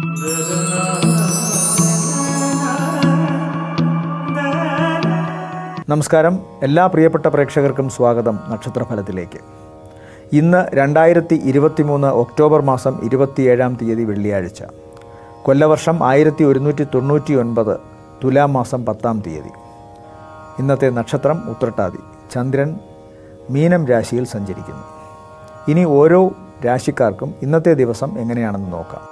നമസ്കാരം എല്ലാ പ്രിയപ്പെട്ട പ്രേക്ഷകർക്കും സ്വാഗതം നക്ഷത്രഫലത്തിലേക്ക് ഇന്ന് രണ്ടായിരത്തി ഇരുപത്തിമൂന്ന് ഒക്ടോബർ മാസം ഇരുപത്തിയേഴാം തീയതി വെള്ളിയാഴ്ച കൊല്ലവർഷം ആയിരത്തി ഒരുന്നൂറ്റി തൊണ്ണൂറ്റി ഒൻപത് തുലാം മാസം പത്താം തീയതി ഇന്നത്തെ നക്ഷത്രം ഉത്രട്ടാതി ചന്ദ്രൻ മീനം രാശിയിൽ സഞ്ചരിക്കുന്നു ഇനി ഓരോ രാശിക്കാർക്കും ഇന്നത്തെ ദിവസം എങ്ങനെയാണെന്ന് നോക്കാം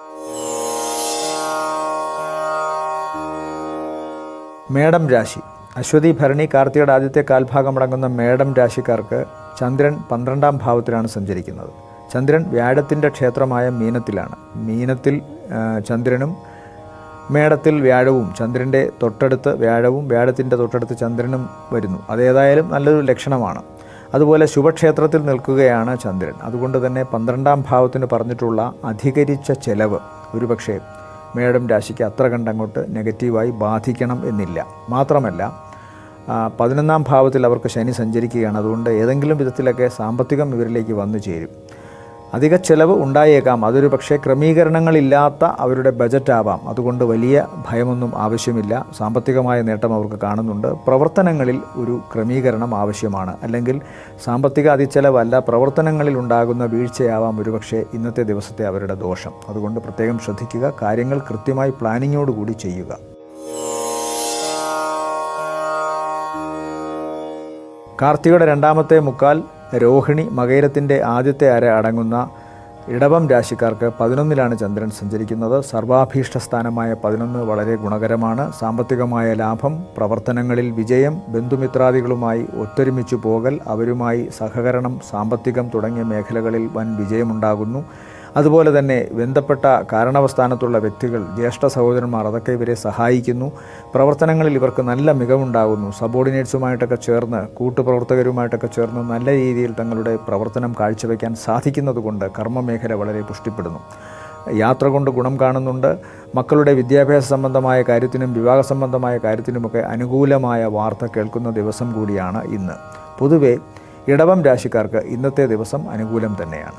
മേടം രാശി അശ്വതി ഭരണി കാർത്തികയുടെ ആദ്യത്തെ കാൽഭാഗമടങ്ങുന്ന മേടം രാശിക്കാർക്ക് ചന്ദ്രൻ പന്ത്രണ്ടാം ഭാവത്തിലാണ് സഞ്ചരിക്കുന്നത് ചന്ദ്രൻ വ്യാഴത്തിൻ്റെ ക്ഷേത്രമായ മീനത്തിലാണ് മീനത്തിൽ ആ, ചന്ദ്രനും മേടത്തിൽ വ്യാഴവും ചന്ദ്രൻ്റെ തൊട്ടടുത്ത് വ്യാഴവും വ്യാഴത്തിൻ്റെ തൊട്ടടുത്ത് ചന്ദ്രനും വരുന്നു അതേതായാലും നല്ലൊരു ലക്ഷണമാണ് അതുപോലെ ശുഭക്ഷേത്രത്തിൽ നിൽക്കുകയാണ് ചന്ദ്രൻ അതുകൊണ്ട് തന്നെ പന്ത്രണ്ടാം ഭാവത്തിന് പറഞ്ഞിട്ടുള്ള അധികരിച്ച ചെലവ് ഒരുപക്ഷെ മേടം രാശിക്ക് അത്ര കണ്ടങ്ങോട്ട് നെഗറ്റീവായി ബാധിക്കണം എന്നില്ല മാത്രമല്ല ആ, പതിനൊന്നാം ഭാവത്തിൽ അവർക്ക് ശനി സഞ്ചരിക്കുകയാണ് അതുകൊണ്ട് ഏതെങ്കിലും വിധത്തിലൊക്കെ സാമ്പത്തികം ഇവരിലേക്ക് വന്നു ചേരും അധിക ചെലവ് ഉണ്ടായേക്കാം അതൊരു പക്ഷേ ക്രമീകരണങ്ങളില്ലാത്ത അവരുടെ ബജറ്റ് ആവാം അതുകൊണ്ട് വലിയ ഭയമൊന്നും ആവശ്യമില്ല സാമ്പത്തികമായ നേട്ടം അവർക്ക് കാണുന്നുണ്ട് പ്രവർത്തനങ്ങളിൽ ഒരു ക്രമീകരണം ആവശ്യമാണ് അല്ലെങ്കിൽ സാമ്പത്തിക അതിച്ചെലവല്ല പ്രവർത്തനങ്ങളിൽ ഉണ്ടാകുന്ന വീഴ്ചയാവാം ഒരുപക്ഷെ ഇന്നത്തെ ദിവസത്തെ അവരുടെ ദോഷം അതുകൊണ്ട് പ്രത്യേകം ശ്രദ്ധിക്കുക കാര്യങ്ങൾ കൃത്യമായി പ്ലാനിങ്ങോടുകൂടി ചെയ്യുക കാർത്തികയുടെ രണ്ടാമത്തെ മുക്കാൽ രോഹിണി മകയിരത്തിൻ്റെ ആദ്യത്തെ അര അടങ്ങുന്ന ഇടവം രാശിക്കാർക്ക് പതിനൊന്നിലാണ് ചന്ദ്രൻ സഞ്ചരിക്കുന്നത് സർവാഭീഷ്ട സ്ഥാനമായ പതിനൊന്ന് വളരെ ഗുണകരമാണ് സാമ്പത്തികമായ ലാഭം പ്രവർത്തനങ്ങളിൽ വിജയം ബന്ധുമിത്രാദികളുമായി ഒത്തൊരുമിച്ചു പോകൽ അവരുമായി സഹകരണം സാമ്പത്തികം തുടങ്ങിയ മേഖലകളിൽ വൻ വിജയമുണ്ടാകുന്നു അതുപോലെ തന്നെ ബന്ധപ്പെട്ട കാരണവസ്ഥാനത്തുള്ള വ്യക്തികൾ ജ്യേഷ്ഠ സഹോദരന്മാർ അതൊക്കെ ഇവരെ സഹായിക്കുന്നു പ്രവർത്തനങ്ങളിൽ ഇവർക്ക് നല്ല മികവുണ്ടാകുന്നു സബോർഡിനേറ്റ്സുമായിട്ടൊക്കെ ചേർന്ന് കൂട്ടുപ്രവർത്തകരുമായിട്ടൊക്കെ ചേർന്ന് നല്ല രീതിയിൽ തങ്ങളുടെ പ്രവർത്തനം കാഴ്ചവെക്കാൻ സാധിക്കുന്നതുകൊണ്ട് കർമ്മമേഖല വളരെ പുഷ്ടിപ്പെടുന്നു യാത്ര കൊണ്ട് ഗുണം കാണുന്നുണ്ട് മക്കളുടെ വിദ്യാഭ്യാസ സംബന്ധമായ കാര്യത്തിനും വിവാഹ സംബന്ധമായ കാര്യത്തിനുമൊക്കെ അനുകൂലമായ വാർത്ത കേൾക്കുന്ന ദിവസം കൂടിയാണ് ഇന്ന് പൊതുവെ ഇടവം രാശിക്കാർക്ക് ഇന്നത്തെ ദിവസം അനുകൂലം തന്നെയാണ്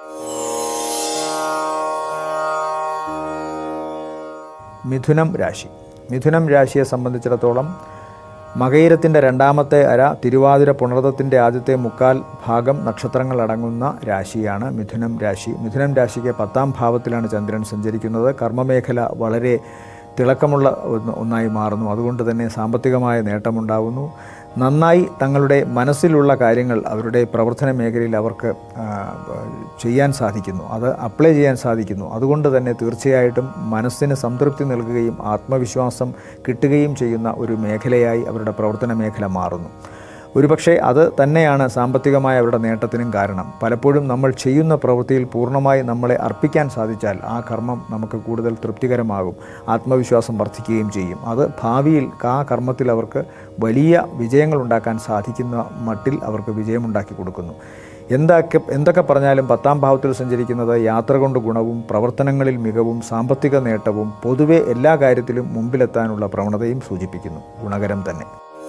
മിഥുനം രാശി മിഥുനം രാശിയെ സംബന്ധിച്ചിടത്തോളം മകയിരത്തിൻ്റെ രണ്ടാമത്തെ അര തിരുവാതിര പുണർദത്തിൻ്റെ ആദ്യത്തെ മുക്കാൽ ഭാഗം നക്ഷത്രങ്ങൾ അടങ്ങുന്ന രാശിയാണ് മിഥുനം രാശി മിഥുനം രാശിക്ക് പത്താം ഭാവത്തിലാണ് ചന്ദ്രൻ സഞ്ചരിക്കുന്നത് കർമ്മമേഖല വളരെ തിളക്കമുള്ള ഒന്ന് ഒന്നായി മാറുന്നു അതുകൊണ്ട് തന്നെ സാമ്പത്തികമായ നേട്ടമുണ്ടാകുന്നു നന്നായി തങ്ങളുടെ മനസ്സിലുള്ള കാര്യങ്ങൾ അവരുടെ പ്രവർത്തന മേഖലയിൽ അവർക്ക് ആ, ചെയ്യാൻ സാധിക്കുന്നു അത് അപ്ലൈ ചെയ്യാൻ സാധിക്കുന്നു അതുകൊണ്ട് തന്നെ തീർച്ചയായിട്ടും മനസ്സിന് സംതൃപ്തി നൽകുകയും ആത്മവിശ്വാസം കിട്ടുകയും ചെയ്യുന്ന ഒരു മേഖലയായി അവരുടെ പ്രവർത്തന മേഖല മാറുന്നു ഒരുപക്ഷെ അത് തന്നെയാണ് സാമ്പത്തികമായ അവരുടെ നേട്ടത്തിനും കാരണം പലപ്പോഴും നമ്മൾ ചെയ്യുന്ന പ്രവൃത്തിയിൽ പൂർണ്ണമായി നമ്മളെ അർപ്പിക്കാൻ സാധിച്ചാൽ ആ കർമ്മം നമുക്ക് കൂടുതൽ തൃപ്തികരമാകും ആത്മവിശ്വാസം വർദ്ധിക്കുകയും ചെയ്യും അത് ഭാവിയിൽ ആ കർമ്മത്തിൽ അവർക്ക് വലിയ വിജയങ്ങൾ ഉണ്ടാക്കാൻ സാധിക്കുന്ന മട്ടിൽ അവർക്ക് വിജയമുണ്ടാക്കി കൊടുക്കുന്നു എന്തൊക്കെ എന്തൊക്കെ പറഞ്ഞാലും പത്താം ഭാവത്തിൽ സഞ്ചരിക്കുന്നത് യാത്ര കൊണ്ട് ഗുണവും പ്രവർത്തനങ്ങളിൽ മികവും സാമ്പത്തിക നേട്ടവും പൊതുവെ എല്ലാ കാര്യത്തിലും മുമ്പിലെത്താനുള്ള പ്രവണതയും സൂചിപ്പിക്കുന്നു ഗുണകരം തന്നെ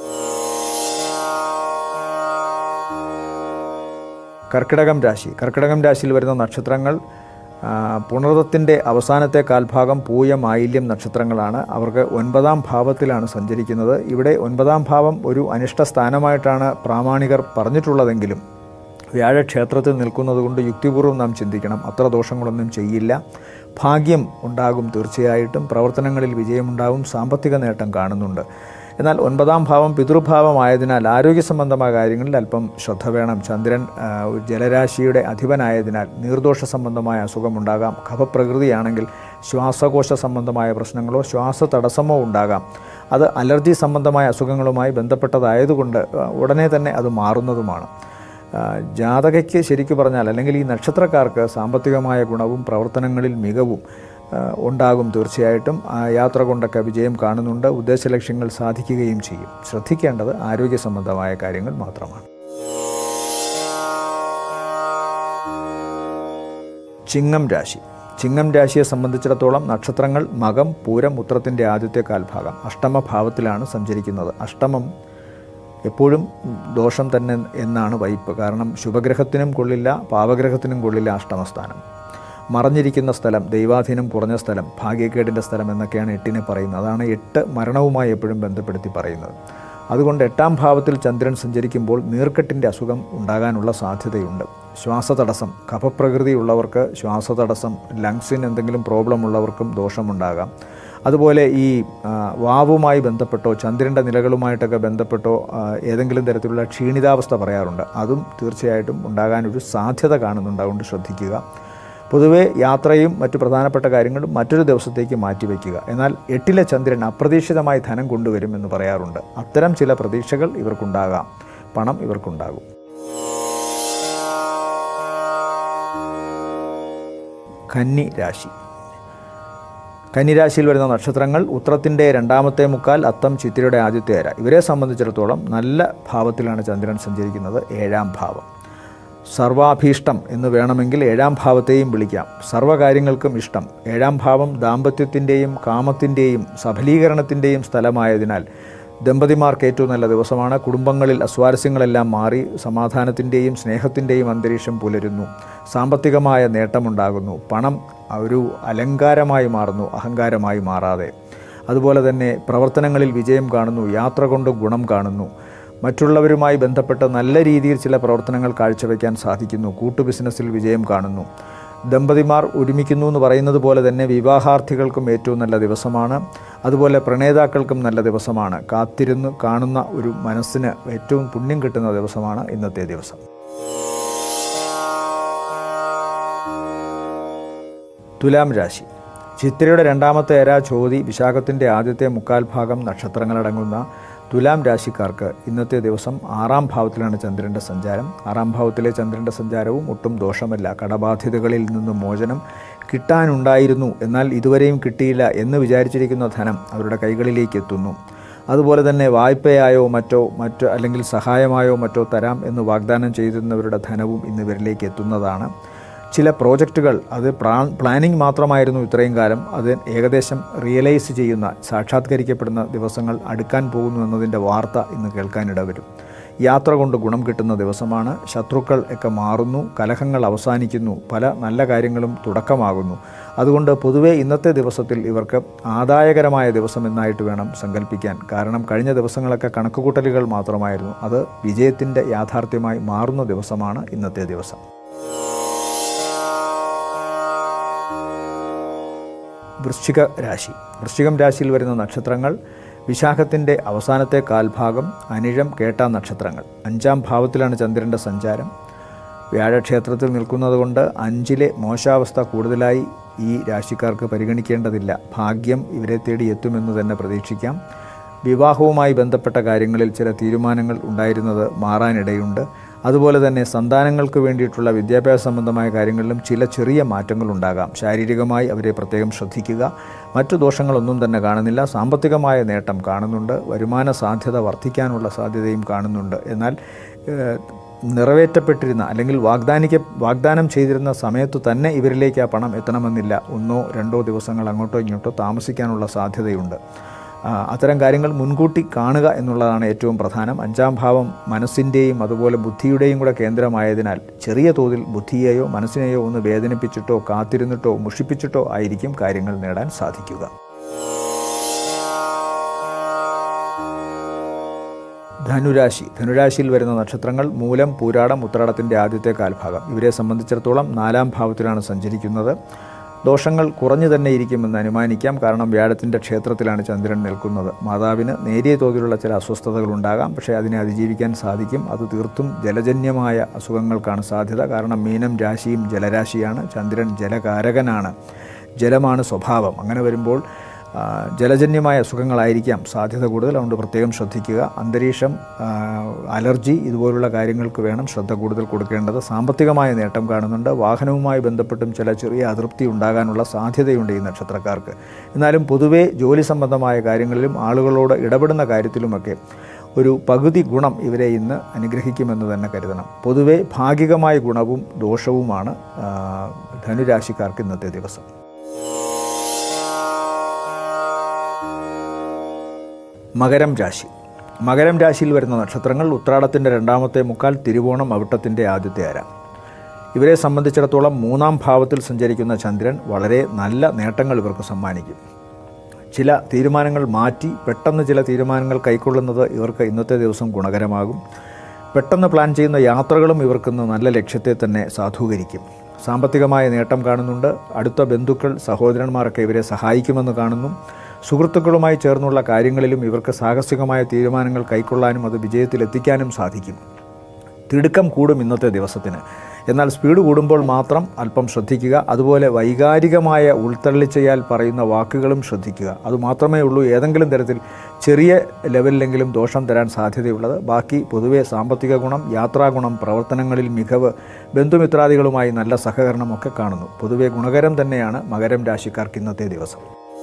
കർക്കിടകം രാശി കർക്കിടകം രാശിയിൽ വരുന്ന നക്ഷത്രങ്ങൾ ആ, പുണർദത്തിൻ്റെ അവസാനത്തെ കാൽഭാഗം പൂയം ആയില്യം നക്ഷത്രങ്ങളാണ് അവർക്ക് ഒൻപതാം ഭാവത്തിലാണ് സഞ്ചരിക്കുന്നത് ഇവിടെ ഒൻപതാം ഭാവം ഒരു അനിഷ്ട സ്ഥാനമായിട്ടാണ് പ്രാമാണികർ പറഞ്ഞിട്ടുള്ളതെങ്കിലും വ്യാഴക്ഷേത്രത്തിൽ നിൽക്കുന്നതുകൊണ്ട് യുക്തിപൂർവ്വം നാം ചിന്തിക്കണം അത്ര ദോഷങ്ങളൊന്നും ചെയ്യില്ല ഭാഗ്യം ഉണ്ടാകും തീർച്ചയായിട്ടും പ്രവർത്തനങ്ങളിൽ വിജയമുണ്ടാകും സാമ്പത്തിക നേട്ടം കാണുന്നുണ്ട് എന്നാൽ ഒൻപതാം ഭാവം പിതൃഭാവമായതിനാൽ ആരോഗ്യ സംബന്ധമായ കാര്യങ്ങളിൽ അല്പം ശ്രദ്ധ വേണം ചന്ദ്രൻ ആ, ഒരു ജലരാശിയുടെ അധിപനായതിനാൽ നീർദോഷ സംബന്ധമായ അസുഖമുണ്ടാകാം കഫപ്രകൃതിയാണെങ്കിൽ ശ്വാസകോശ സംബന്ധമായ പ്രശ്നങ്ങളോ ശ്വാസ തടസ്സമോ ഉണ്ടാകാം അത് അലർജി സംബന്ധമായ അസുഖങ്ങളുമായി ബന്ധപ്പെട്ടതായതുകൊണ്ട് ആ, ഉടനെ തന്നെ അത് മാറുന്നതുമാണ് ആ, ജാതകയ്ക്ക് ശരിക്കു പറഞ്ഞാൽ അല്ലെങ്കിൽ ഈ നക്ഷത്രക്കാർക്ക് സാമ്പത്തികമായ ഗുണവും പ്രവർത്തനങ്ങളിൽ മികവും ആ, ഉണ്ടാകും തീർച്ചയായിട്ടും ആ യാത്ര കൊണ്ടൊക്കെ വിജയം കാണുന്നുണ്ട് ഉദ്ദേശ ലക്ഷ്യങ്ങൾ സാധിക്കുകയും ചെയ്യും ശ്രദ്ധിക്കേണ്ടത് ആരോഗ്യ സംബന്ധമായ കാര്യങ്ങൾ മാത്രമാണ് ചിങ്ങം രാശി ചിങ്ങം രാശിയെ സംബന്ധിച്ചിടത്തോളം നക്ഷത്രങ്ങൾ മകം പൂരം ഉത്രത്തിൻ്റെ ആദ്യത്തെ കാൽഭാഗം അഷ്ടമഭാവത്തിലാണ് സഞ്ചരിക്കുന്നത് അഷ്ടമം എപ്പോഴും ദോഷം തന്നെ എന്നാണ് വൈപ്പ് കാരണം ശുഭഗ്രഹത്തിനും കൊള്ളില്ല പാവഗ്രഹത്തിനും കൊള്ളില്ല അഷ്ടമസ്ഥാനം മറഞ്ഞിരിക്കുന്ന സ്ഥലം ദൈവാധീനം കുറഞ്ഞ സ്ഥലം ഭാഗ്യക്കേടിൻ്റെ സ്ഥലം എന്നൊക്കെയാണ് എട്ടിനെ പറയുന്നത് അതാണ് എട്ട് മരണവുമായി എപ്പോഴും ബന്ധപ്പെടുത്തി പറയുന്നത് അതുകൊണ്ട് എട്ടാം ഭാവത്തിൽ ചന്ദ്രൻ സഞ്ചരിക്കുമ്പോൾ നീർക്കെട്ടിൻ്റെ അസുഖം ഉണ്ടാകാനുള്ള സാധ്യതയുണ്ട് ശ്വാസതടസ്സം കഫപ്രകൃതിയുള്ളവർക്ക് ശ്വാസതടസ്സം ലങ്സിന് എന്തെങ്കിലും പ്രോബ്ലം ഉള്ളവർക്കും ദോഷമുണ്ടാകാം അതുപോലെ ഈ ആ, വാവുമായി ബന്ധപ്പെട്ടോ ചന്ദ്രൻ്റെ നിലകളുമായിട്ടൊക്കെ ബന്ധപ്പെട്ടോ ആ, ഏതെങ്കിലും തരത്തിലുള്ള ക്ഷീണിതാവസ്ഥ പറയാറുണ്ട് അതും തീർച്ചയായിട്ടും ഉണ്ടാകാനൊരു സാധ്യത കാണുന്നുണ്ട് അതുകൊണ്ട് ശ്രദ്ധിക്കുക പൊതുവെ യാത്രയും മറ്റു പ്രധാനപ്പെട്ട കാര്യങ്ങളും മറ്റൊരു ദിവസത്തേക്ക് മാറ്റിവെക്കുക എന്നാൽ എട്ടിലെ ചന്ദ്രൻ അപ്രതീക്ഷിതമായി ധനം കൊണ്ടുവരും എന്ന് പറയാറുണ്ട് അത്തരം ചില പ്രതീക്ഷകൾ ഇവർക്കുണ്ടാകാം പണം ഇവർക്കുണ്ടാകും കന്നി രാശി കന്നിരാശിയിൽ വരുന്ന നക്ഷത്രങ്ങൾ ഉത്രത്തിൻ്റെ രണ്ടാമത്തെ മുക്കാൽ അത്തം ചിത്തിരയുടെ ആദ്യത്തെ അര ഇവരെ സംബന്ധിച്ചിടത്തോളം നല്ല ഭാവത്തിലാണ് ചന്ദ്രൻ സഞ്ചരിക്കുന്നത് ഏഴാം ഭാവം സർവാഭീഷ്ടം എന്ന് വേണമെങ്കിൽ ഏഴാം ഭാവത്തെയും വിളിക്കാം സർവ്വകാര്യങ്ങൾക്കും ഇഷ്ടം ഏഴാം ഭാവം ദാമ്പത്യത്തിൻ്റെയും കാമത്തിൻ്റെയും സഫലീകരണത്തിൻ്റെയും സ്ഥലമായതിനാൽ ദമ്പതിമാർക്ക് ഏറ്റവും നല്ല ദിവസമാണ് കുടുംബങ്ങളിൽ അസ്വാരസ്യങ്ങളെല്ലാം മാറി സമാധാനത്തിൻ്റെയും സ്നേഹത്തിൻ്റെയും അന്തരീക്ഷം പുലരുന്നു സാമ്പത്തികമായ നേട്ടമുണ്ടാകുന്നു പണം ഒരു അലങ്കാരമായി മാറുന്നു അഹങ്കാരമായി മാറാതെ അതുപോലെ തന്നെ പ്രവർത്തനങ്ങളിൽ വിജയം കാണുന്നു യാത്ര കൊണ്ട് ഗുണം കാണുന്നു മറ്റുള്ളവരുമായി ബന്ധപ്പെട്ട് നല്ല രീതിയിൽ ചില പ്രവർത്തനങ്ങൾ കാഴ്ചവെക്കാൻ സാധിക്കുന്നു കൂട്ടു ബിസിനസ്സിൽ വിജയം കാണുന്നു ദമ്പതിമാർ ഒരുമിക്കുന്നു എന്ന് പറയുന്നത് പോലെ തന്നെ വിവാഹാർത്ഥികൾക്കും ഏറ്റവും നല്ല ദിവസമാണ് അതുപോലെ പ്രണേതാക്കൾക്കും നല്ല ദിവസമാണ് കാത്തിരുന്ന് കാണുന്ന ഒരു മനസ്സിന് ഏറ്റവും പുണ്യം കിട്ടുന്ന ദിവസമാണ് ഇന്നത്തെ ദിവസം തുലാം രാശി ചിത്രയുടെ രണ്ടാമത്തെ ഏര ചോതി വിശാഖത്തിൻ്റെ ആദ്യത്തെ മുക്കാൽ ഭാഗം നക്ഷത്രങ്ങളടങ്ങുന്ന തുലാം രാശിക്കാർക്ക് ഇന്നത്തെ ദിവസം ആറാം ഭാവത്തിലാണ് ചന്ദ്രൻ്റെ സഞ്ചാരം ആറാം ഭാവത്തിലെ ചന്ദ്രൻ്റെ സഞ്ചാരവും ഒട്ടും ദോഷമല്ല കടബാധ്യതകളിൽ നിന്ന് മോചനം കിട്ടാനുണ്ടായിരുന്നു എന്നാൽ ഇതുവരെയും കിട്ടിയില്ല എന്ന് വിചാരിച്ചിരിക്കുന്ന ധനം അവരുടെ കൈകളിലേക്ക് എത്തുന്നു അതുപോലെ തന്നെ വായ്പയായോ മറ്റോ മറ്റോ അല്ലെങ്കിൽ സഹായമായോ മറ്റോ തരാം എന്ന് വാഗ്ദാനം ചെയ്തിരുന്നവരുടെ ധനവും ഇന്ന് ഇവരിലേക്ക് എത്തുന്നതാണ് ചില പ്രോജക്റ്റുകൾ അത് പ്ലാൻ പ്ലാനിംഗ് മാത്രമായിരുന്നു ഇത്രയും കാലം അത് ഏകദേശം റിയലൈസ് ചെയ്യുന്ന സാക്ഷാത്കരിക്കപ്പെടുന്ന ദിവസങ്ങൾ അടുക്കാൻ പോകുന്നു എന്നതിൻ്റെ വാർത്ത ഇന്ന് കേൾക്കാനിടവരും യാത്ര കൊണ്ട് ഗുണം കിട്ടുന്ന ദിവസമാണ് ശത്രുക്കൾ ഒക്കെ മാറുന്നു കലഹങ്ങൾ അവസാനിക്കുന്നു പല നല്ല കാര്യങ്ങളും തുടക്കമാകുന്നു അതുകൊണ്ട് പൊതുവെ ഇന്നത്തെ ദിവസത്തിൽ ഇവർക്ക് ആദായകരമായ ദിവസം എന്നായിട്ട് വേണം സങ്കല്പിക്കാൻ കാരണം കഴിഞ്ഞ ദിവസങ്ങളൊക്കെ കണക്കുകൂട്ടലുകൾ മാത്രമായിരുന്നു അത് വിജയത്തിൻ്റെ യാഥാർത്ഥ്യമായി മാറുന്ന ദിവസമാണ് ഇന്നത്തെ ദിവസം വൃശ്ചിക രാശി വൃശ്ചികം രാശിയിൽ വരുന്ന നക്ഷത്രങ്ങൾ വിശാഖത്തിൻ്റെ അവസാനത്തെ കാൽഭാഗം അനിഴം കേട്ട നക്ഷത്രങ്ങൾ അഞ്ചാം ഭാവത്തിലാണ് ചന്ദ്രൻ്റെ സഞ്ചാരം വ്യാഴക്ഷേത്രത്തിൽ നിൽക്കുന്നതുകൊണ്ട് അഞ്ചിലെ മോശാവസ്ഥ കൂടുതലായി ഈ രാശിക്കാർക്ക് പരിഗണിക്കേണ്ടതില്ല ഭാഗ്യം ഇവരെ തേടി എത്തുമെന്ന് തന്നെ പ്രതീക്ഷിക്കാം വിവാഹവുമായി ബന്ധപ്പെട്ട കാര്യങ്ങളിൽ ചില തീരുമാനങ്ങൾ ഉണ്ടായിരുന്നത് മാറാനിടയുണ്ട് അതുപോലെ തന്നെ സന്താനങ്ങൾക്ക് വേണ്ടിയിട്ടുള്ള വിദ്യാഭ്യാസ സംബന്ധമായ കാര്യങ്ങളിലും ചില ചെറിയ മാറ്റങ്ങൾ ഉണ്ടാകാം ശാരീരികമായി അവരെ പ്രത്യേകം ശ്രദ്ധിക്കുക മറ്റു ദോഷങ്ങളൊന്നും തന്നെ കാണുന്നില്ല സാമ്പത്തികമായ നേട്ടം കാണുന്നുണ്ട് വരുമാന സാധ്യത വർദ്ധിക്കാനുള്ള സാധ്യതയും കാണുന്നുണ്ട് എന്നാൽ ഏഹ്, നിറവേറ്റപ്പെട്ടിരുന്ന അല്ലെങ്കിൽ വാഗ്ദാനിക്ക വാഗ്ദാനം ചെയ്തിരുന്ന സമയത്തു തന്നെ ഇവരിലേക്ക് ആ പണം എത്തണമെന്നില്ല ഒന്നോ രണ്ടോ ദിവസങ്ങൾ അങ്ങോട്ടോ ഇങ്ങോട്ടോ താമസിക്കാനുള്ള സാധ്യതയുണ്ട് ആ, അത്തരം കാര്യങ്ങൾ മുൻകൂട്ടി കാണുക എന്നുള്ളതാണ് ഏറ്റവും പ്രധാനം അഞ്ചാം ഭാവം മനസ്സിൻ്റെയും അതുപോലെ ബുദ്ധിയുടെയും കൂടെ കേന്ദ്രമായതിനാൽ ചെറിയ തോതിൽ ബുദ്ധിയെയോ മനസ്സിനെയോ ഒന്ന് വേദനിപ്പിച്ചിട്ടോ കാത്തിരുന്നിട്ടോ മുഷിപ്പിച്ചിട്ടോ ആയിരിക്കും കാര്യങ്ങൾ നേടാൻ സാധിക്കുക ധനുരാശി ധനുരാശിയിൽ വരുന്ന നക്ഷത്രങ്ങൾ മൂലം പൂരാടം ഉത്രാടത്തിൻ്റെ ആദ്യത്തെ കാൽഭാഗം ഇവരെ സംബന്ധിച്ചിടത്തോളം നാലാം ഭാവത്തിലാണ് സഞ്ചരിക്കുന്നത് ദോഷങ്ങൾ കുറഞ്ഞു തന്നെ ഇരിക്കുമെന്ന് അനുമാനിക്കാം കാരണം വ്യാഴത്തിൻ്റെ ക്ഷേത്രത്തിലാണ് ചന്ദ്രൻ നിൽക്കുന്നത് മാതാവിന് നേരിയ തോതിലുള്ള ചില അസ്വസ്ഥതകൾ ഉണ്ടാകാം പക്ഷേ അതിനെ അതിജീവിക്കാൻ സാധിക്കും അത് തീർത്തും ജലജന്യമായ അസുഖങ്ങൾക്കാണ് സാധ്യത കാരണം മീനം രാശിയും ജലരാശിയാണ് ചന്ദ്രൻ ജലകാരകനാണ് ജലമാണ് സ്വഭാവം അങ്ങനെ വരുമ്പോൾ ആ, ജലജന്യമായ അസുഖങ്ങളായിരിക്കാം സാധ്യത കൂടുതൽ അതുകൊണ്ട് പ്രത്യേകം ശ്രദ്ധിക്കുക അന്തരീക്ഷം ആ, അലർജി ഇതുപോലുള്ള കാര്യങ്ങൾക്ക് വേണം ശ്രദ്ധ കൂടുതൽ കൊടുക്കേണ്ടത് സാമ്പത്തികമായ നേട്ടം കാണുന്നുണ്ട് വാഹനവുമായി ബന്ധപ്പെട്ടും ചില ചെറിയ അതൃപ്തി ഉണ്ടാകാനുള്ള സാധ്യതയുണ്ട് ഈ നക്ഷത്രക്കാർക്ക് എന്നാലും പൊതുവേ ജോലി സംബന്ധമായ കാര്യങ്ങളിലും ആളുകളോട് ഇടപെടുന്ന കാര്യത്തിലുമൊക്കെ ഒരു പകുതി ഗുണം ഇവരെ ഇന്ന് അനുഗ്രഹിക്കുമെന്ന് തന്നെ കരുതണം പൊതുവേ ഭാഗികമായ ഗുണവും ദോഷവുമാണ് ആ, ധനുരാശിക്കാർക്ക് ഇന്നത്തെ ദിവസം മകരം രാശി മകരം രാശിയിൽ വരുന്ന നക്ഷത്രങ്ങൾ ഉത്രാടത്തിൻ്റെ രണ്ടാമത്തെ മുക്കാൽ തിരുവോണം അവിട്ടത്തിൻ്റെ ആദ്യത്തെ അര ഇവരെ സംബന്ധിച്ചിടത്തോളം മൂന്നാം ഭാവത്തിൽ സഞ്ചരിക്കുന്ന ചന്ദ്രൻ വളരെ നല്ല നേട്ടങ്ങൾ ഇവർക്ക് സമ്മാനിക്കും ചില തീരുമാനങ്ങൾ മാറ്റി പെട്ടെന്ന് ചില തീരുമാനങ്ങൾ കൈക്കൊള്ളുന്നത് ഇവർക്ക് ഇന്നത്തെ ദിവസം ഗുണകരമാകും പെട്ടെന്ന് പ്ലാൻ ചെയ്യുന്ന യാത്രകളും ഇവർക്കിന്ന് നല്ല ലക്ഷ്യത്തെ തന്നെ സാധൂകരിക്കും സാമ്പത്തികമായ നേട്ടം കാണുന്നുണ്ട് അടുത്ത ബന്ധുക്കൾ സഹോദരന്മാരൊക്കെ ഇവരെ സഹായിക്കുമെന്ന് കാണുന്നു സുഹൃത്തുക്കളുമായി ചേർന്നുള്ള കാര്യങ്ങളിലും ഇവർക്ക് സാഹസികമായ തീരുമാനങ്ങൾ കൈക്കൊള്ളാനും അത് വിജയത്തിലെത്തിക്കാനും സാധിക്കും തിടുക്കം കൂടും ഇന്നത്തെ ദിവസത്തിന് എന്നാൽ സ്പീഡ് കൂടുമ്പോൾ മാത്രം അല്പം ശ്രദ്ധിക്കുക അതുപോലെ വൈകാരികമായ ഉൾത്തള്ളിച്ചയാൽ പറയുന്ന വാക്കുകളും ശ്രദ്ധിക്കുക അതുമാത്രമേ ഉള്ളൂ ഏതെങ്കിലും തരത്തിൽ ചെറിയ ലെവലിലെങ്കിലും ദോഷം തരാൻ സാധ്യതയുള്ളത് ബാക്കി പൊതുവെ സാമ്പത്തിക ഗുണം യാത്രാ ഗുണം പ്രവർത്തനങ്ങളിൽ മികവ് ബന്ധുമിത്രാദികളുമായി നല്ല സഹകരണമൊക്കെ കാണുന്നു പൊതുവെ ഗുണകരം തന്നെയാണ് മകരം രാശിക്കാർക്ക് ഇന്നത്തെ ദിവസം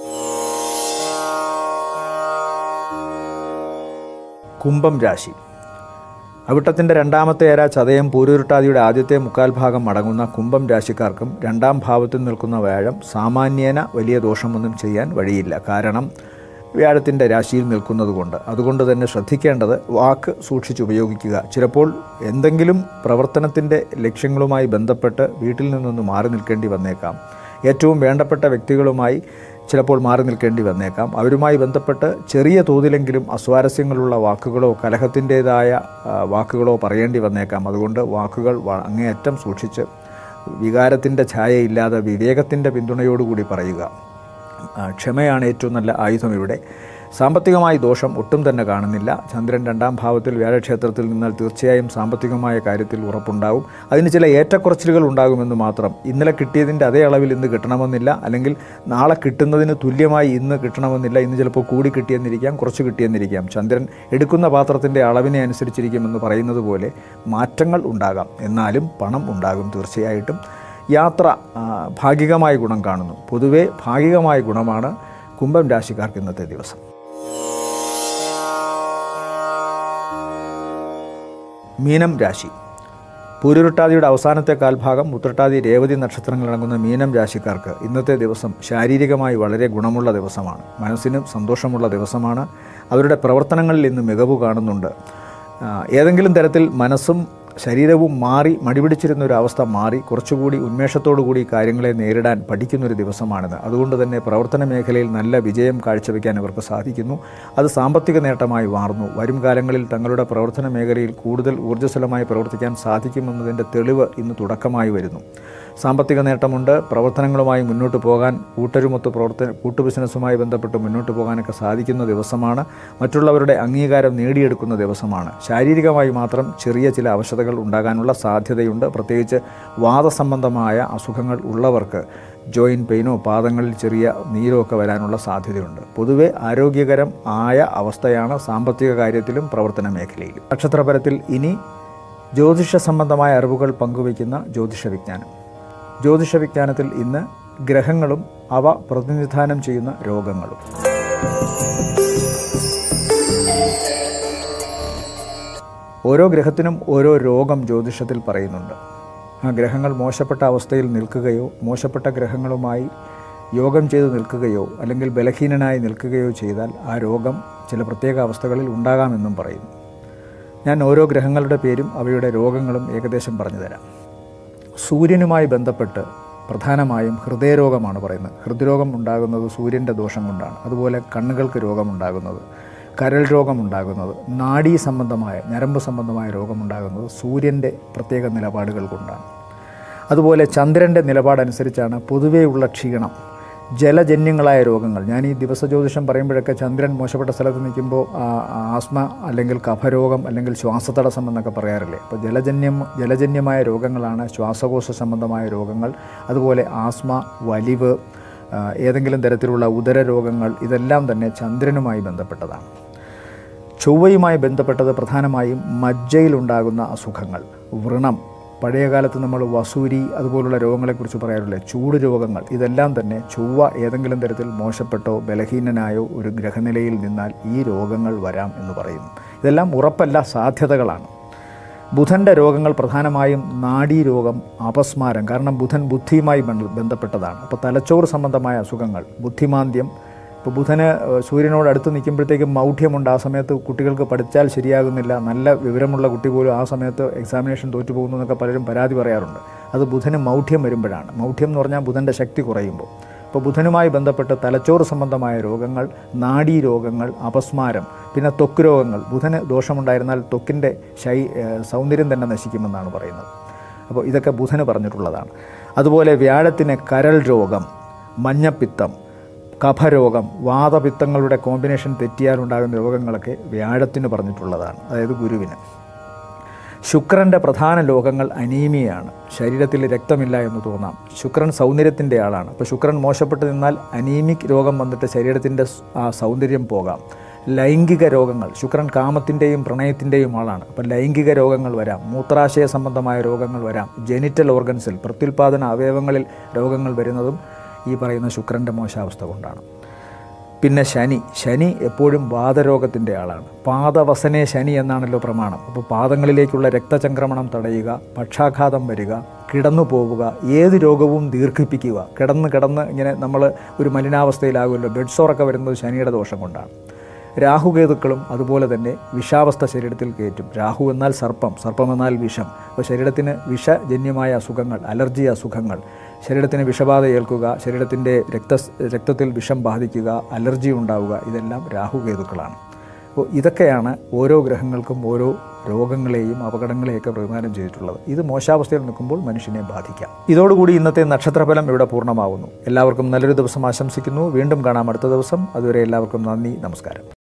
കുംഭം രാശി അവിട്ടത്തിൻ്റെ രണ്ടാമത്തെ ഏര ചതയം പൂരുരുട്ടാതിയുടെ ആദ്യത്തെ മുക്കാൽ ഭാഗം അടങ്ങുന്ന കുംഭം രാശിക്കാർക്കും രണ്ടാം ഭാവത്തിൽ നിൽക്കുന്ന വ്യാഴം സാമാന്യേന വലിയ ദോഷമൊന്നും ചെയ്യാൻ വഴിയില്ല കാരണം വ്യാഴത്തിൻ്റെ രാശിയിൽ നിൽക്കുന്നതുകൊണ്ട് അതുകൊണ്ട് തന്നെ ശ്രദ്ധിക്കേണ്ടത് വാക്ക് സൂക്ഷിച്ചുപയോഗിക്കുക ചിലപ്പോൾ എന്തെങ്കിലും പ്രവർത്തനത്തിൻ്റെ ലക്ഷ്യങ്ങളുമായി ബന്ധപ്പെട്ട് വീട്ടിൽ നിന്നൊന്ന് മാറി നിൽക്കേണ്ടി വന്നേക്കാം ഏറ്റവും വേണ്ടപ്പെട്ട വ്യക്തികളുമായി ചിലപ്പോൾ മാറി നിൽക്കേണ്ടി വന്നേക്കാം അവരുമായി ബന്ധപ്പെട്ട് ചെറിയ തോതിലെങ്കിലും അസ്വാരസ്യങ്ങളുള്ള വാക്കുകളോ കലഹത്തിൻ്റേതായ ആ, വാക്കുകളോ പറയേണ്ടി വന്നേക്കാം അതുകൊണ്ട് വാക്കുകൾ വ- അങ്ങേയറ്റം സൂക്ഷിച്ച് വികാരത്തിൻ്റെ ഛായയില്ലാതെ വിവേകത്തിൻ്റെ പിന്തുണയോടുകൂടി പറയുക ആ, ക്ഷമയാണ് ഏറ്റവും നല്ല ആയുധം ഇവിടെ സാമ്പത്തികമായി ദോഷം ഒട്ടും തന്നെ കാണുന്നില്ല ചന്ദ്രൻ രണ്ടാം ഭാവത്തിൽ വ്യാഴക്ഷേത്രത്തിൽ നിന്നാൽ തീർച്ചയായും സാമ്പത്തികമായ കാര്യത്തിൽ ഉറപ്പുണ്ടാവും അതിന് ചില ഏറ്റക്കുറച്ചിലുകൾ ഉണ്ടാകുമെന്ന് മാത്രം ഇന്നലെ കിട്ടിയതിൻ്റെ അതേ അളവിൽ ഇന്ന് കിട്ടണമെന്നില്ല അല്ലെങ്കിൽ നാളെ കിട്ടുന്നതിന് തുല്യമായി ഇന്ന് കിട്ടണമെന്നില്ല ഇന്ന് ചിലപ്പോൾ കൂടി കിട്ടിയെന്നിരിക്കാം കുറച്ച് കിട്ടിയെന്നിരിക്കാം ചന്ദ്രൻ എടുക്കുന്ന പാത്രത്തിൻ്റെ അളവിനെ അനുസരിച്ചിരിക്കുമെന്ന് പറയുന്നത് പോലെ മാറ്റങ്ങൾ ഉണ്ടാകാം എന്നാലും പണം ഉണ്ടാകും തീർച്ചയായിട്ടും യാത്ര ആ, ഭാഗികമായ ഗുണം കാണുന്നു പൊതുവേ ഭാഗികമായ ഗുണമാണ് കുംഭം രാശിക്കാർക്ക് ഇന്നത്തെ ദിവസം മീനം രാശി പൂരുരുട്ടാതിയുടെ അവസാനത്തെ കാൽഭാഗം ഉത്രട്ടാതി രേവതി നക്ഷത്രങ്ങളടങ്ങുന്ന മീനം രാശിക്കാർക്ക് ഇന്നത്തെ ദിവസം ശാരീരികമായി വളരെ ഗുണമുള്ള ദിവസമാണ് മനസ്സിനും സന്തോഷമുള്ള ദിവസമാണ് അവരുടെ പ്രവർത്തനങ്ങളിൽ ഇന്ന് മികവ് കാണുന്നുണ്ട് ആ, ഏതെങ്കിലും തരത്തിൽ മനസ്സും ശരീരവും മാറി മടിപിടിച്ചിരുന്ന ഒരു അവസ്ഥ മാറി കുറച്ചുകൂടി ഉന്മേഷത്തോടു കൂടി കാര്യങ്ങളെ നേരിടാൻ പഠിക്കുന്നൊരു ദിവസമാണിത് അതുകൊണ്ട് തന്നെ പ്രവർത്തന മേഖലയിൽ നല്ല വിജയം കാഴ്ചവെക്കാൻ ഇവർക്ക് സാധിക്കുന്നു അത് സാമ്പത്തിക നേട്ടമായി മാറുന്നു വരും കാലങ്ങളിൽ തങ്ങളുടെ പ്രവർത്തന മേഖലയിൽ കൂടുതൽ ഊർജ്ജസ്വലമായി പ്രവർത്തിക്കാൻ സാധിക്കുമെന്നതിൻ്റെ തെളിവ് ഇന്ന് തുടക്കമായി വരുന്നു സാമ്പത്തിക നേട്ടമുണ്ട് പ്രവർത്തനങ്ങളുമായി മുന്നോട്ട് പോകാൻ കൂട്ടരുമൊത്ത് പ്രവർത്തന കൂട്ടു ബിസിനസ്സുമായി ബന്ധപ്പെട്ട് മുന്നോട്ട് പോകാനൊക്കെ സാധിക്കുന്ന ദിവസമാണ് മറ്റുള്ളവരുടെ അംഗീകാരം നേടിയെടുക്കുന്ന ദിവസമാണ് ശാരീരികമായി മാത്രം ചെറിയ ചില അവശതകൾ ഉണ്ടാകാനുള്ള സാധ്യതയുണ്ട് പ്രത്യേകിച്ച് വാദസംബന്ധമായ അസുഖങ്ങൾ ഉള്ളവർക്ക് ജോയിൻ പെയിനോ പാദങ്ങളിൽ ചെറിയ നീരോ ഒക്കെ വരാനുള്ള സാധ്യതയുണ്ട് പൊതുവെ ആരോഗ്യകരം ആയ അവസ്ഥയാണ് സാമ്പത്തിക കാര്യത്തിലും പ്രവർത്തന മേഖലയിലും നക്ഷത്രപരത്തിൽ ഇനി ജ്യോതിഷ സംബന്ധമായ അറിവുകൾ പങ്കുവയ്ക്കുന്ന ജ്യോതിഷ വിജ്ഞാനം ജ്യോതിഷ വിജ്ഞാനത്തിൽ ഇന്ന് ഗ്രഹങ്ങളും അവ പ്രതിനിധാനം ചെയ്യുന്ന രോഗങ്ങളും ഓരോ ഗ്രഹത്തിനും ഓരോ രോഗം ജ്യോതിഷത്തിൽ പറയുന്നുണ്ട് ആ ഗ്രഹങ്ങൾ മോശപ്പെട്ട അവസ്ഥയിൽ നിൽക്കുകയോ മോശപ്പെട്ട ഗ്രഹങ്ങളുമായി യോഗം ചെയ്ത് നിൽക്കുകയോ അല്ലെങ്കിൽ ബലഹീനനായി നിൽക്കുകയോ ചെയ്താൽ ആ രോഗം ചില പ്രത്യേക അവസ്ഥകളിൽ ഉണ്ടാകാമെന്നും പറയുന്നു ഞാൻ ഓരോ ഗ്രഹങ്ങളുടെ പേരും അവയുടെ രോഗങ്ങളും ഏകദേശം പറഞ്ഞു തരാം സൂര്യനുമായി ബന്ധപ്പെട്ട് പ്രധാനമായും ഹൃദയരോഗമാണ് പറയുന്നത് ഹൃദ്രോഗം ഉണ്ടാകുന്നത് സൂര്യൻ്റെ ദോഷം കൊണ്ടാണ് അതുപോലെ കണ്ണുകൾക്ക് രോഗമുണ്ടാകുന്നത് കരൾ രോഗമുണ്ടാകുന്നത് നാഡീ സംബന്ധമായ ഞരമ്പ് സംബന്ധമായ രോഗമുണ്ടാകുന്നത് സൂര്യൻ്റെ പ്രത്യേക നിലപാടുകൾ കൊണ്ടാണ് അതുപോലെ ചന്ദ്രൻ്റെ നിലപാടനുസരിച്ചാണ് പൊതുവെയുള്ള ക്ഷീണം ജലജന്യങ്ങളായ രോഗങ്ങൾ ഞാൻ ഈ ദിവസ ജ്യോതിഷം പറയുമ്പോഴൊക്കെ ചന്ദ്രൻ മോശപ്പെട്ട സ്ഥലത്ത് നിൽക്കുമ്പോൾ ആ, ആസ്മ അല്ലെങ്കിൽ കഫരോഗം അല്ലെങ്കിൽ ശ്വാസതടസ്സം എന്നൊക്കെ പറയാറില്ലേ അപ്പോൾ ജലജന്യം ജലജന്യമായ രോഗങ്ങളാണ് ശ്വാസകോശ സംബന്ധമായ രോഗങ്ങൾ അതുപോലെ ആസ്മ വലിവ് ആ, ഏതെങ്കിലും തരത്തിലുള്ള ഉദര രോഗങ്ങൾ ഇതെല്ലാം തന്നെ ചന്ദ്രനുമായി ബന്ധപ്പെട്ടതാണ് ചൊവ്വയുമായി ബന്ധപ്പെട്ടത് പ്രധാനമായും മജ്ജയിലുണ്ടാകുന്ന അസുഖങ്ങൾ വ്രണം പഴയ കാലത്ത് നമ്മൾ വസൂരി അതുപോലുള്ള രോഗങ്ങളെക്കുറിച്ച് പറയാറില്ലേ ചൂട് രോഗങ്ങൾ ഇതെല്ലാം തന്നെ ചൊവ്വ ഏതെങ്കിലും തരത്തിൽ മോശപ്പെട്ടോ ബലഹീനനായോ ഒരു ഗ്രഹനിലയിൽ നിന്നാൽ ഈ രോഗങ്ങൾ വരാം എന്ന് പറയുന്നു ഇതെല്ലാം ഉറപ്പല്ല സാധ്യതകളാണ് ബുധൻ്റെ രോഗങ്ങൾ പ്രധാനമായും നാഡീരോഗം അപസ്മാരം കാരണം ബുധൻ ബുദ്ധിയുമായി ബന്ധ- ബന്ധപ്പെട്ടതാണ് അപ്പോൾ തലച്ചോറ് സംബന്ധമായ അസുഖങ്ങൾ ബുദ്ധിമാന്ദ്യം ഇപ്പോൾ ബുധന് ഏഹ്, സൂര്യനോട് അടുത്ത് നിൽക്കുമ്പോഴത്തേക്കും മൗഢ്യമുണ്ട് ആ സമയത്ത് കുട്ടികൾക്ക് പഠിച്ചാൽ ശരിയാകുന്നില്ല നല്ല വിവരമുള്ള കുട്ടി പോലും ആ സമയത്ത് എക്സാമിനേഷൻ തോറ്റു പോകുന്നു എന്നൊക്കെ പലരും പരാതി പറയാറുണ്ട് അത് ബുധന് മൗഢ്യം വരുമ്പോഴാണ് മൗഢ്യം എന്ന് പറഞ്ഞാൽ ബുധൻ്റെ ശക്തി കുറയുമ്പോൾ ഇപ്പോൾ ബുധനുമായി ബന്ധപ്പെട്ട് തലച്ചോറ് സംബന്ധമായ രോഗങ്ങൾ നാഡീ രോഗങ്ങൾ അപസ്മാരം പിന്നെ ത്വക്ക് രോഗങ്ങൾ ബുധന് ദോഷമുണ്ടായിരുന്നാൽ ത്വക്കിൻ്റെ ശൈ ഏഹ് സൗന്ദര്യം തന്നെ നശിക്കുമെന്നാണ് പറയുന്നത് അപ്പോൾ ഇതൊക്കെ ബുധന് പറഞ്ഞിട്ടുള്ളതാണ് അതുപോലെ വ്യാഴത്തിന് കരൾ രോഗം മഞ്ഞപ്പിത്തം കഫരോഗം വാതപിത്തങ്ങളുടെ കോമ്പിനേഷൻ തെറ്റിയാലുണ്ടാകുന്ന രോഗങ്ങളൊക്കെ വ്യാഴത്തിന് പറഞ്ഞിട്ടുള്ളതാണ് അതായത് ഗുരുവിന് ശുക്രൻ്റെ പ്രധാന ലോകങ്ങൾ അനീമിയാണ് ശരീരത്തിൽ രക്തമില്ല എന്ന് തോന്നാം ശുക്രൻ സൗന്ദര്യത്തിൻ്റെ ആളാണ് അപ്പോൾ ശുക്രൻ മോശപ്പെട്ട് നിന്നാൽ അനീമിക് രോഗം വന്നിട്ട് ശരീരത്തിൻ്റെ സ് ആ സൗന്ദര്യം പോകാം ലൈംഗിക രോഗങ്ങൾ ശുക്രൻ കാമത്തിൻ്റെയും പ്രണയത്തിൻ്റെയും ആളാണ് അപ്പോൾ ലൈംഗിക രോഗങ്ങൾ വരാം മൂത്രാശയ സംബന്ധമായ രോഗങ്ങൾ വരാം ജെനിറ്റൽ ഓർഗൻസിൽ പ്രത്യുൽപാദന അവയവങ്ങളിൽ രോഗങ്ങൾ വരുന്നതും ഈ പറയുന്ന ശുക്രൻ്റെ മോശാവസ്ഥ കൊണ്ടാണ് പിന്നെ ശനി ശനി എപ്പോഴും വാതരോഗത്തിൻ്റെ ആളാണ് പാദവസനെ ശനി എന്നാണല്ലോ പ്രമാണം അപ്പോൾ പാദങ്ങളിലേക്കുള്ള രക്തചംക്രമണം തടയുക പക്ഷാഘാതം വരിക കിടന്നു പോവുക ഏത് രോഗവും ദീർഘിപ്പിക്കുക കിടന്ന് കിടന്ന് ഇങ്ങനെ നമ്മൾ ഒരു മലിനാവസ്ഥയിലാകുമല്ലോ ബെഡ് സോറൊക്കെ വരുന്നത് ശനിയുടെ ദോഷം കൊണ്ടാണ് രാഹുകേതുക്കളും അതുപോലെ തന്നെ വിഷാവസ്ഥ ശരീരത്തിൽ കയറ്റും രാഹു എന്നാൽ സർപ്പം സർപ്പം എന്നാൽ വിഷം അപ്പോൾ ശരീരത്തിന് വിഷജന്യമായ അസുഖങ്ങൾ അലർജി അസുഖങ്ങൾ ശരീരത്തിന് വിഷബാധ ഏൽക്കുക ശരീരത്തിൻ്റെ രക്ത രക്തത്തിൽ വിഷം ബാധിക്കുക അലർജി ഉണ്ടാവുക ഇതെല്ലാം രാഹുകേതുക്കളാണ് അപ്പോൾ ഇതൊക്കെയാണ് ഓരോ ഗ്രഹങ്ങൾക്കും ഓരോ രോഗങ്ങളെയും അപകടങ്ങളെയൊക്കെ പ്രതിദാനം ചെയ്തിട്ടുള്ളത് ഇത് മോശാവസ്ഥയിൽ നിൽക്കുമ്പോൾ മനുഷ്യനെ ബാധിക്കാം ഇതോടുകൂടി ഇന്നത്തെ നക്ഷത്രഫലം ഇവിടെ പൂർണ്ണമാവുന്നു എല്ലാവർക്കും നല്ലൊരു ദിവസം ആശംസിക്കുന്നു വീണ്ടും കാണാം അടുത്ത ദിവസം അതുവരെ എല്ലാവർക്കും നന്ദി നമസ്കാരം